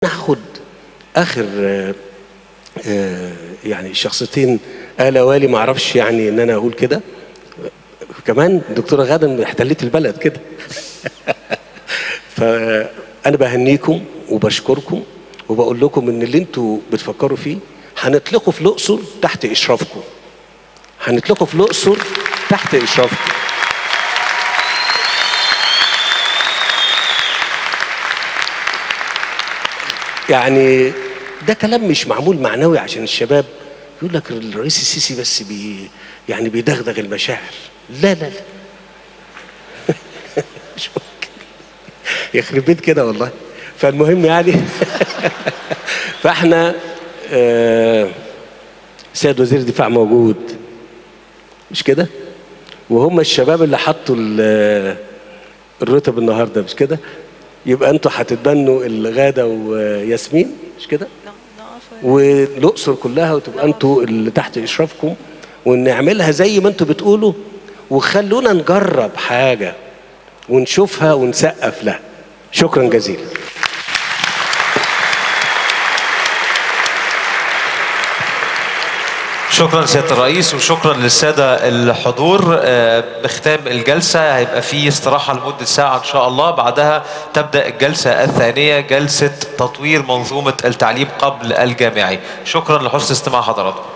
ناخد اخر آه، آه، يعني شخصيتين آل والي ما اعرفش يعني ان انا اقول كده كمان الدكتوره غاده احتلت البلد كده فانا بهنيكم وبشكركم وبقول لكم ان اللي انتوا بتفكروا فيه هنطلقه في الاقصر تحت اشرافكم هنطلقه في الاقصر تحت اشرافكم يعني ده كلام مش معمول معنوي عشان الشباب يقول لك الرئيس السيسي بس بي يعني بيدغدغ المشاعر لا لا لا مش ممكن يخرب بيت كده والله فالمهم يعني فاحنا آه، سيد وزير الدفاع موجود مش كده وهم الشباب اللي حطوا ال- الرتب النهارده مش كده يبقى انتوا هتتبنوا الغاده وياسمين مش كده والاقصر كلها وتبقى انتوا اللي تحت اشرافكم ونعملها زي ما انتوا بتقولوا وخلونا نجرب حاجه ونشوفها ونسقف لها شكرا جزيلا شكرا سياده الرئيس وشكرا للساده الحضور آه، بختام الجلسه هيبقى في استراحه لمده ساعه ان شاء الله بعدها تبدا الجلسه الثانيه جلسه تطوير منظومه التعليم قبل الجامعي شكرا لحسن استماع حضراتكم